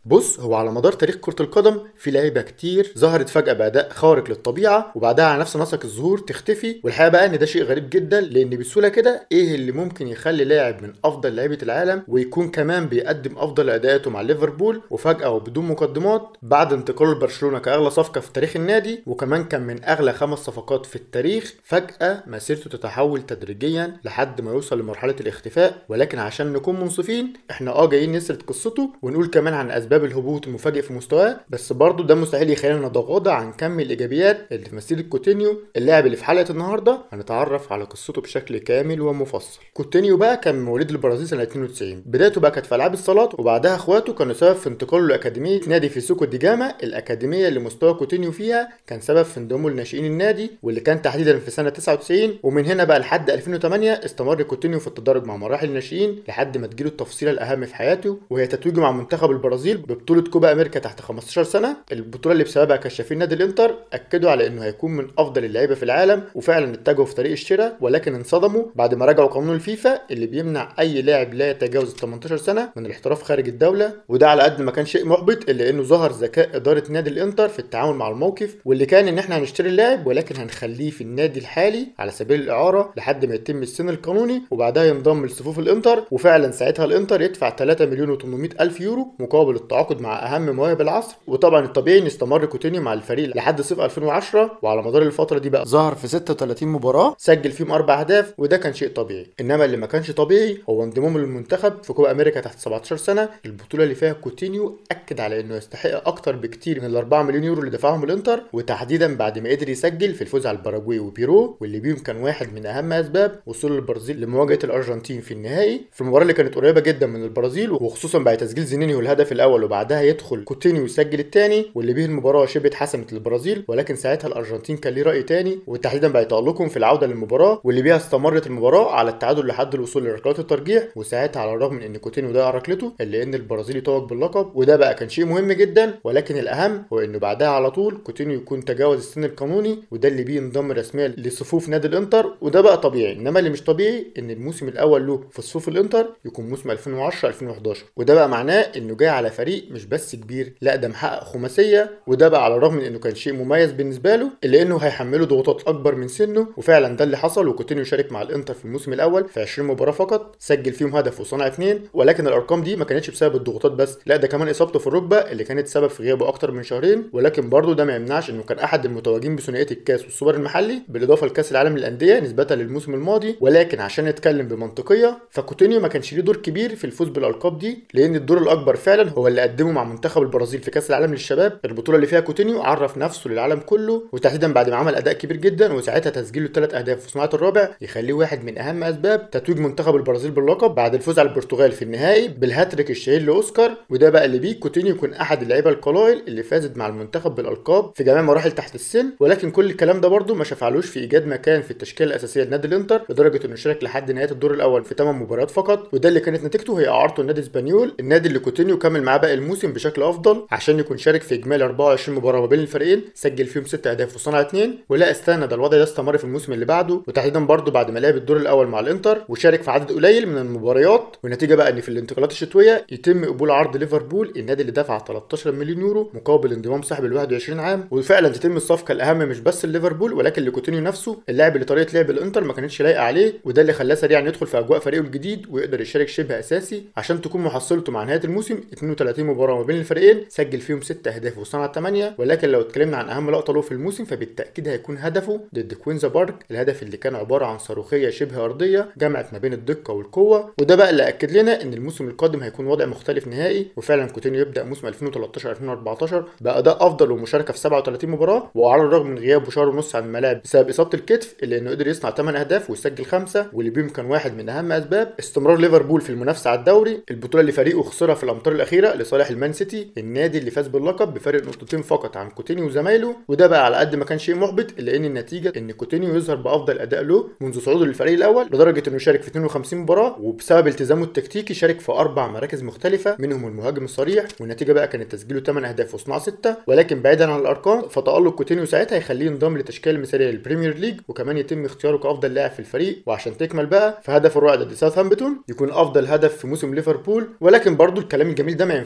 بص هو على مدار تاريخ كرة القدم في لعيبة كتير ظهرت فجأة بأداء خارق للطبيعة وبعدها على نفس نسق الظهور تختفي والحقيقة بقى إن ده شيء غريب جدا لأن بسهولة كده إيه اللي ممكن يخلي لاعب من أفضل لعيبة العالم ويكون كمان بيقدم أفضل أداءاته مع ليفربول وفجأة وبدون مقدمات بعد انتقاله لبرشلونة كأغلى صفقة في تاريخ النادي وكمان كان من أغلى خمس صفقات في التاريخ فجأة مسيرته تتحول تدريجيا لحد ما يوصل لمرحلة الاختفاء ولكن عشان نكون منصفين احنا اه جايين نسرد قصته ونقول كمان عن أسباب الهبوط المفاجئ في مستواه بس برضه ده مستحيل يخلينا نتغاضى عن كم الايجابيات اللي في مسيره كوتينيو اللاعب اللي في حلقه النهارده هنتعرف على قصته بشكل كامل ومفصل كوتينيو بقى كان مواليد البرازيل سنه 92 بدايته بقى كانت في العاب الصالات وبعدها اخواته كانوا سبب في انتقاله لاكاديميه نادي فيسوكو دي جاما الاكاديميه اللي مستوى كوتينيو فيها كان سبب في انضمامه لناشئين النادي واللي كان تحديدا في سنه 99 ومن هنا بقى لحد 2008 استمر كوتينيو في التدرج مع مراحل الناشئين لحد ما تجيله التفصيله الاهم في حياته وهي تتويجه مع منتخب البرازيل ببطوله كوبا امريكا تحت 15 سنه البطوله اللي بسببها كشافين نادي الانتر اكدوا على انه هيكون من افضل اللعيبه في العالم وفعلا اتجهوا في طريق الشراء ولكن انصدموا بعد ما راجعوا قانون الفيفا اللي بيمنع اي لاعب لا يتجاوز 18 سنه من الاحتراف خارج الدوله وده على قد ما كان شيء محبط الا انه ظهر ذكاء اداره نادي الانتر في التعامل مع الموقف واللي كان ان احنا هنشتري اللاعب ولكن هنخليه في النادي الحالي على سبيل الاعاره لحد ما يتم السن القانوني وبعدها ينضم لصفوف الانتر وفعلا ساعتها الانتر يدفع 3 مليون و800 الف يورو مقابل التعاقد مع اهم مواهب العصر وطبعا الطبيعي ان استمر كوتينيو مع الفريق لحد صيف 2010 وعلى مدار الفتره دي بقى ظهر في 36 مباراه سجل فيهم اربع اهداف وده كان شيء طبيعي انما اللي ما كانش طبيعي هو انضمامه للمنتخب في كوبا امريكا تحت 17 سنه البطوله اللي فيها كوتينيو اكد على انه يستحق اكتر بكتير من ال 4 مليون يورو اللي دفعهم الانتر وتحديدا بعد ما قدر يسجل في الفوز على الباراجواي وبيرو واللي بيهم كان واحد من اهم اسباب وصول البرازيل لمواجهه الارجنتين في النهائي في المباراه اللي كانت قريبه جدا من البرازيل وخصوصا بعد تسجيل زينينيو الهدف الاول وبعدها يدخل كوتينيو يسجل الثاني واللي بيه المباراه شبه اتحسمت للبرازيل ولكن ساعتها الارجنتين كان ليه راي تاني وتحديدا بعد تالقهم في العوده للمباراه واللي بيها استمرت المباراه على التعادل لحد الوصول لركلات الترجيح وساعتها على الرغم من ان كوتينيو ضيع ركلته الا ان البرازيلي توج باللقب وده بقى كان شيء مهم جدا ولكن الاهم هو انه بعدها على طول كوتينيو يكون تجاوز السن القانوني وده اللي بيه انضم رسميا لصفوف نادي الانتر وده بقى طبيعي انما اللي مش طبيعي ان الموسم الاول له في صفوف الانتر يكون موسم 2010 2011 وده بقى معناه انه جاي على فريق مش بس كبير لا ده محقق خماسيه وده بقى على الرغم من انه كان شيء مميز بالنسبه له الا انه هيحمله ضغوطات اكبر من سنه وفعلا ده اللي حصل وكوتينيو شارك مع الانتر في الموسم الاول في 20 مباراه فقط سجل فيهم هدف وصنع اثنين ولكن الارقام دي ما كانتش بسبب الضغوطات بس لا ده كمان اصابته في الركبه اللي كانت سبب في غيابه اكتر من شهرين ولكن برضه ده ما يمنعش انه كان احد المتوجين بثنائيه الكاس والسوبر المحلي بالاضافه لكاس العالم للانديه نسبه للموسم الماضي ولكن عشان نتكلم بمنطقيه فكوتينيو ما كانش ليه دور كبير في الفوز بالالقاب دي لان الدور الاكبر فعلا هو اللي قدمه مع منتخب البرازيل في كاس العالم للشباب البطوله اللي فيها كوتينيو عرف نفسه للعالم كله وتحديدا بعد ما عمل اداء كبير جدا وساعتها تسجيله ثلاث اهداف وصناعه الرابع يخليه واحد من اهم اسباب تتويج منتخب البرازيل باللقب بعد الفوز على البرتغال في النهائي بالهاتريك الشهير لاوسكار وده بقى اللي بيه كوتينيو يكون احد اللعيبه القلائل اللي فازت مع المنتخب بالالقاب في جميع مراحل تحت السن ولكن كل الكلام ده برده ما شفعلوش في ايجاد مكان في التشكيله الاساسيه لنادي الانتر لدرجه انه شارك لحد نهايه الدور الاول في 8 مباريات فقط وده اللي كانت نتيجته هي اعارته النادي اسبانيول النادي اللي كوتينيو كمل معاه باقي الموسم بشكل افضل عشان يكون شارك في اجمالي 24 مباراه ما بين الفريقين سجل فيهم 6 اهداف وصنع 2 ولا استنى ده الوضع ده استمر في الموسم اللي بعده وتحديدا برده بعد ما لعب الدور الاول مع الانتر وشارك في عدد قليل من المباريات والنتيجه بقى ان في الانتقالات الشتويه يتم قبول عرض ليفربول النادي اللي دفع 13 مليون يورو مقابل انضمام صاحب ال 21 عام وفعلا تتم الصفقه الاهم مش بس ليفربول ولكن لكوتينيو نفسه اللاعب اللي طريقه لعب الانتر ما كانتش لايقه عليه وده اللي خلاه سريعا يدخل في اجواء فريقه الجديد ويقدر يشارك شبه اساسي عشان تكون محصلته مع نهايه الموسم 32 مباراه ما بين الفريقين سجل فيهم 6 اهداف وصنع 8 ولكن لو اتكلمنا عن اهم لقطه له في الموسم فبالتاكيد هيكون هدفه ضد كوينزا بارك الهدف اللي كان عباره عن صاروخيه شبه ارضيه جمعت ما بين الدقه والقوه وده بقى اللي اكد لنا ان الموسم القادم هيكون وضع مختلف نهائي وفعلا كوتينيو يبدا موسم 2013 2014 باداء افضل ومشاركه في 37 مباراه وعلى الرغم من غيابه شهر ونص عن الملاعب بسبب اصابه الكتف الا انه قدر يصنع 8 اهداف ويسجل خمسه واللي بيهم كان واحد من اهم اسباب استمرار ليفربول في المنافسه على الدوري البطوله اللي فريقه خسرها في الامتار الاخيره لصالح المان سيتي النادي اللي فاز باللقب بفارق نقطتين فقط عن كوتينيو وزمايله وده بقى على قد ما كان شيء محبط الا ان النتيجه ان كوتينيو يظهر بافضل اداء له منذ صعوده للفريق الاول لدرجه انه شارك في 52 مباراه وبسبب التزامه التكتيكي شارك في اربع مراكز مختلفه منهم المهاجم الصريح والنتيجه بقى كانت تسجيله 8 اهداف وصناعه 6 ولكن بعيدا عن الارقام فتالق كوتينيو ساعتها هيخليه ينضم لتشكيله المثاليه للبريمير ليج وكمان يتم اختياره كافضل لاعب في الفريق وعشان تكمل بقى فهدف الرائع ضد ساوثهامبتون يكون افضل هدف في موسم ليفربول ولكن برضو الكلام الجميل ده ما ينفعش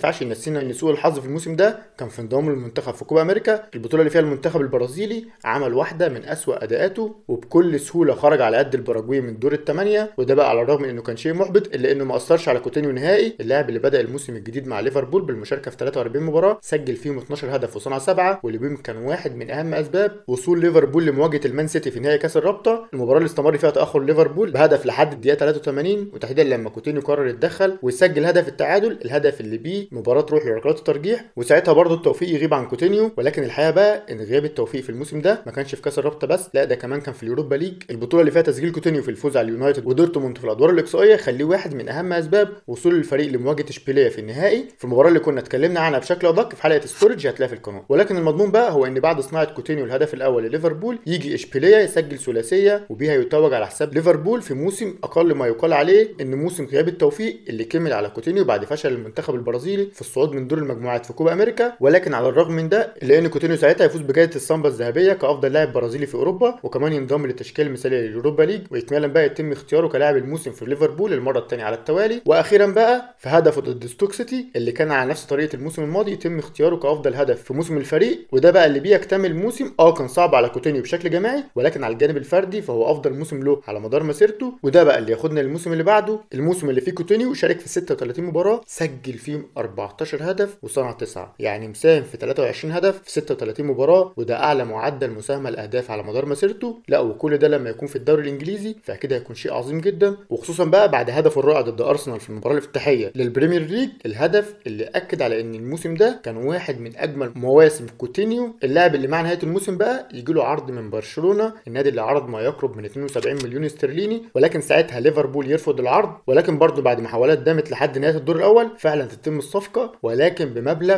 ينفعش نسينا ان سوء الحظ في الموسم ده كان في انضمام المنتخب في كوبا امريكا البطوله اللي فيها المنتخب البرازيلي عمل واحده من اسوأ اداءاته وبكل سهوله خرج على قد الباراجواي من دور الثمانيه وده بقى على الرغم من انه كان شيء محبط الا انه ما اثرش على كوتينيو نهائي اللاعب اللي بدا الموسم الجديد مع ليفربول بالمشاركه في 43 مباراه سجل فيهم 12 هدف وصنع سبعه واللي بيهم كان واحد من اهم اسباب وصول ليفربول لمواجهه المان سيتي في نهائي كاس الرابطه المباراه اللي استمر فيها تاخر ليفربول بهدف لحد الدقيقه 83 وتحديدا لما كوتينيو قرر يتدخل ويسجل هدف التعادل الهدف اللي بيه المباراه تروح لركلات الترجيح وساعتها برضه التوفيق يغيب عن كوتينيو ولكن الحقيقه بقى ان غياب التوفيق في الموسم ده ما كانش في كاس الرابطه بس لا ده كمان كان في اليوروبا ليج البطوله اللي فيها تسجيل كوتينيو في الفوز على اليونايتد ودورتموند في الادوار الاقصائيه خليه واحد من اهم اسباب وصول الفريق لمواجهه اشبيليه في النهائي في المباراه اللي كنا اتكلمنا عنها بشكل ادق في حلقه ستورج هتلاقيها في القناه ولكن المضمون بقى هو ان بعد صناعه كوتينيو الهدف الاول لليفربول يجي اشبيليه يسجل ثلاثيه وبيها يتوج على حساب ليفربول في موسم اقل ما يقال عليه ان موسم غياب التوفيق اللي كمل على كوتينيو بعد فشل المنتخب البرازيلي في الصعود من دور المجموعات في كوبا امريكا ولكن على الرغم من ده الا ان كوتينيو ساعتها يفوز بجائزه السامبا الذهبيه كافضل لاعب برازيلي في اوروبا وكمان ينضم للتشكيله المثاليه لليوروبا ليج واكمالا بقى يتم اختياره كلاعب الموسم في ليفربول المره الثانيه على التوالي واخيرا بقى في هدفه ضد ستوك سيتي اللي كان على نفس طريقه الموسم الماضي يتم اختياره كافضل هدف في موسم الفريق وده بقى اللي بيكتمل موسم اه كان صعب على كوتينيو بشكل جماعي ولكن على الجانب الفردي فهو افضل موسم له على مدار مسيرته وده بقى اللي ياخدنا للموسم اللي بعده الموسم اللي فيه كوتينيو شارك في 36 مباراه سجل فيهم 14 هدف وصنع 9 يعني مساهم في 23 هدف في 36 مباراه وده اعلى معدل مساهمه الاهداف على مدار مسيرته لا وكل ده لما يكون في الدوري الانجليزي فاكيد هيكون شيء عظيم جدا وخصوصا بقى بعد هدفه الرائع ضد ارسنال في المباراه الافتتاحيه للبريمير ليج الهدف اللي اكد على ان الموسم ده كان واحد من اجمل مواسم كوتينيو اللاعب اللي مع نهايه الموسم بقى يجي له عرض من برشلونه النادي اللي عرض ما يقرب من 72 مليون استرليني ولكن ساعتها ليفربول يرفض العرض ولكن برضه بعد محاولات دامت لحد نهايه الدور الاول فعلا تتم الصفقه ولكن بمبلغ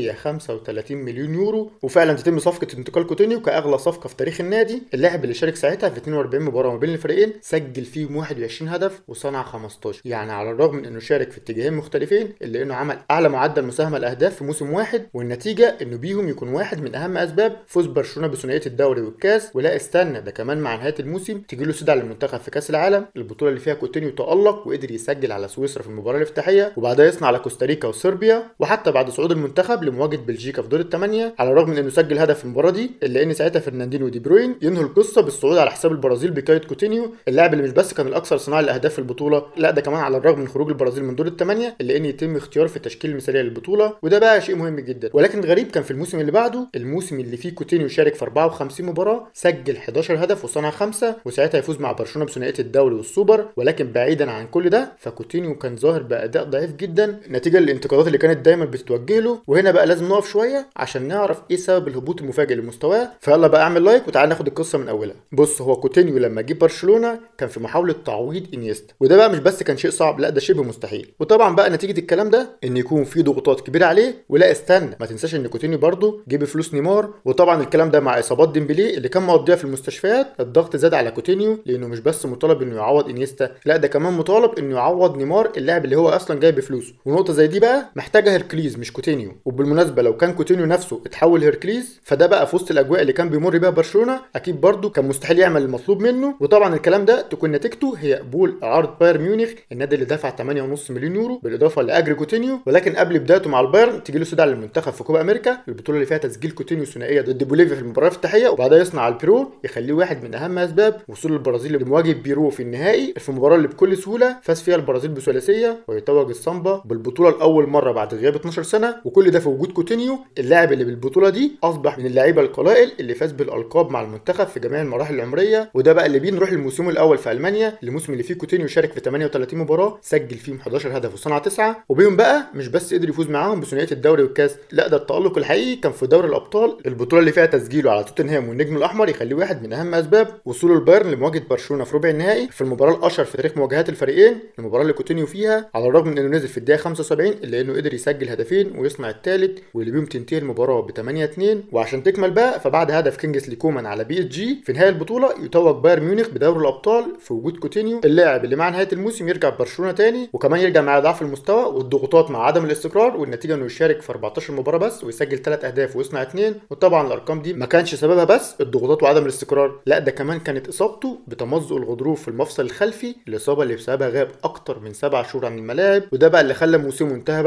135 مليون يورو وفعلا تتم صفقه انتقال كوتينيو كاغلى صفقه في تاريخ النادي اللاعب اللي شارك ساعتها في 42 مباراه ما بين الفريقين سجل فيهم 21 هدف وصنع 15 يعني على الرغم من انه شارك في اتجاهين مختلفين الا انه عمل اعلى معدل مساهمه الاهداف في موسم واحد والنتيجه انه بيهم يكون واحد من اهم اسباب فوز برشلونه بثنائيه الدوري والكاس ولا استنى ده كمان مع نهايه الموسم تيجي له سدع للمنتخب في كاس العالم البطوله اللي فيها كوتينيو تالق وقدر يسجل على سويسرا في المباراه الافتتاحيه وبعدها يصنع على كوستاريكا وصربيا وحتى بعد صعود المنتخب لمواجهه بلجيكا في دور الثمانيه على الرغم من انه سجل هدف في المباراه دي الا ان ساعتها فرناندينو ودي بروين ينهوا القصه بالصعود على حساب البرازيل بكايت كوتينيو اللاعب اللي مش بس كان الاكثر صناعه للاهداف في البطوله لا ده كمان على الرغم من خروج البرازيل من دور الثمانيه الا ان يتم اختياره في التشكيل المثاليه للبطوله وده بقى شيء مهم جدا ولكن الغريب كان في الموسم اللي بعده الموسم اللي فيه كوتينيو شارك في 54 مباراه سجل 11 هدف وصنع خمسه وساعتها يفوز مع برشلونه بثنائيه الدوري والسوبر ولكن بعيدا عن كل ده فكوتينيو كان ظاهر باداء ضعيف جدا نتيجه للانتقادات اللي كانت دايما بتتوجه له وهنا بقى لازم نقف شويه عشان نعرف ايه سبب الهبوط المفاجئ لمستواه فيلا بقى اعمل لايك وتعال ناخد القصه من اولها بص هو كوتينيو لما جه برشلونه كان في محاوله تعويض انيستا وده بقى مش بس كان شيء صعب لا ده شبه مستحيل وطبعا بقى نتيجه الكلام ده ان يكون في ضغوطات كبيره عليه ولا استنى ما تنساش ان كوتينيو برضه جه بفلوس نيمار وطبعا الكلام ده مع اصابات ديمبلي اللي كان مقضيها في المستشفيات الضغط زاد على كوتينيو لانه مش بس مطالب انه يعوض انيستا لا ده كمان مطالب انه يعوض نيمار اللاعب اللي هو اصلا جاي بفلوسه ونقطه زي دي بقى محتاجه هيركليز مش كوتينيو وبالمناسبه لو كان كوتينيو نفسه اتحول هيركليز فده بقى في وسط الاجواء اللي كان بيمر بيها برشلونه اكيد برضه كان مستحيل يعمل المطلوب منه وطبعا الكلام ده تكون نتيجته هي قبول عرض بايرن ميونخ النادي اللي دفع 8.5 مليون يورو بالاضافه لاجر كوتينيو ولكن قبل بدايته مع البايرن تيجي له سدع للمنتخب في كوبا امريكا البطوله اللي فيها تسجيل كوتينيو ثنائيه ضد بوليفيا في المباراه الافتتاحيه وبعدها يصنع البيرو يخليه واحد من اهم اسباب وصول البرازيل لمواجهه بيرو في النهائي في المباراه اللي بكل سهوله فاز فيها البرازيل بثلاثيه ويتوج السامبا بالبطوله لاول مره بعد غياب 12 سنه وكل ده في وجود كوتينيو اللاعب اللي بالبطوله دي اصبح من اللعيبه القلائل اللي فاز بالالقاب مع المنتخب في جميع المراحل العمريه وده بقى اللي بيه نروح للموسم الاول في المانيا الموسم اللي فيه كوتينيو شارك في 38 مباراه سجل فيهم 11 هدف وصنع 9 وبيهم بقى مش بس قدر يفوز معاهم بثنائيه الدوري والكاس لا ده التالق الحقيقي كان في دوري الابطال البطوله اللي فيها تسجيله على توتنهام والنجم الاحمر يخليه واحد من اهم اسباب وصول البايرن لمواجهه برشلونه في ربع النهائي في المباراه الاشهر في تاريخ مواجهات الفريقين المباراه اللي كوتينيو فيها على الرغم من انه نزل في الدقيقه 75 الا انه قدر يسجل هدفين ويصنع الثالث واللي بيهم تنتهي المباراه ب 8 2 وعشان تكمل بقى فبعد هدف كينجسلي كومان على بي اس جي في نهايه البطوله يتوج بايرن ميونخ بدوري الابطال في وجود كوتينيو اللاعب اللي مع نهايه الموسم يرجع برشلونه تاني وكمان يرجع مع ضعف المستوى والضغوطات مع عدم الاستقرار والنتيجه انه يشارك في 14 مباراه بس ويسجل 3 اهداف ويصنع اثنين وطبعا الارقام دي ما كانش سببها بس الضغوطات وعدم الاستقرار لا ده كمان كانت اصابته بتمزق الغضروف في المفصل الخلفي الاصابه اللي بسببها غاب اكتر من سبع شهور عن الملاعب وده بقى اللي خلى موسمه انتهى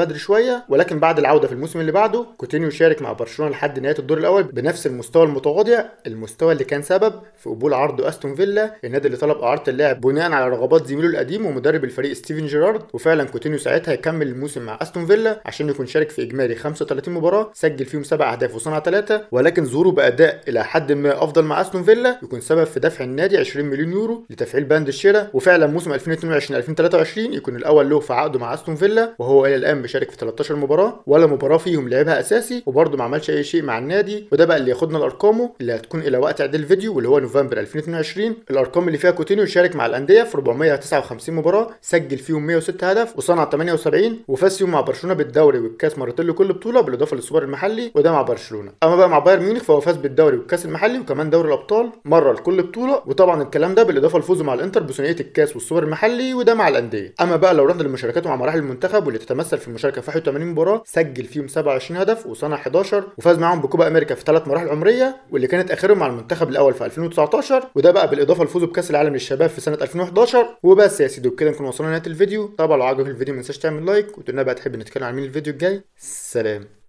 بدري شويه ولكن بعد العوده في الموسم اللي بعده كوتينيو شارك مع برشلونه لحد نهايه الدور الاول بنفس المستوى المتواضع المستوى اللي كان سبب في قبول عرض استون فيلا النادي اللي طلب اعاره اللاعب بناء على رغبات زميله القديم ومدرب الفريق ستيفن جيرارد وفعلا كوتينيو ساعتها يكمل الموسم مع استون فيلا عشان يكون شارك في اجمالي 35 مباراه سجل فيهم سبع اهداف وصنع ثلاثه ولكن ظهوره باداء الى حد ما افضل مع استون فيلا يكون سبب في دفع النادي 20 مليون يورو لتفعيل بند الشراء وفعلا موسم 2022 2023 يكون الاول له في عقده مع استون فيلا وهو الى الان بيشارك في 13 مباراه ولا مباراه فيهم لعبها اساسي وبرده ما عملش اي شيء مع النادي وده بقى اللي ياخدنا لارقامه اللي هتكون الى وقت اعداد الفيديو واللي هو نوفمبر 2022 الارقام اللي فيها كوتينيو شارك مع الانديه في 459 مباراه سجل فيهم 106 هدف وصنع 78 وفاز فيهم مع برشلونه بالدوري والكاس مرتين لكل بطوله بالاضافه للسوبر المحلي وده مع برشلونه اما بقى مع بايرن ميونخ فهو فاز بالدوري والكاس المحلي وكمان دوري الابطال مره لكل بطوله وطبعا الكلام ده بالاضافه لفوزه مع الانتر بثنائيه الكاس والسوبر المحلي وده مع الانديه اما بقى لو رحنا لمشاركاته مع مراحل المنتخب واللي تتمثل في المشاركه في 81 مباراه سجل فيهم 27 هدف وصنع 11 وفاز معاهم بكوبا امريكا في ثلاث مراحل عمريه واللي كانت اخرهم مع المنتخب الاول في 2019 وده بقى بالاضافه لفوزه بكاس العالم للشباب في سنه 2011 وبس يا سيدي وبكده نكون وصلنا لنهايه الفيديو طبعا لو عجبك الفيديو ما تنساش تعمل لايك وتقول لنا بقى تحب نتكلم عن مين الفيديو الجاي سلام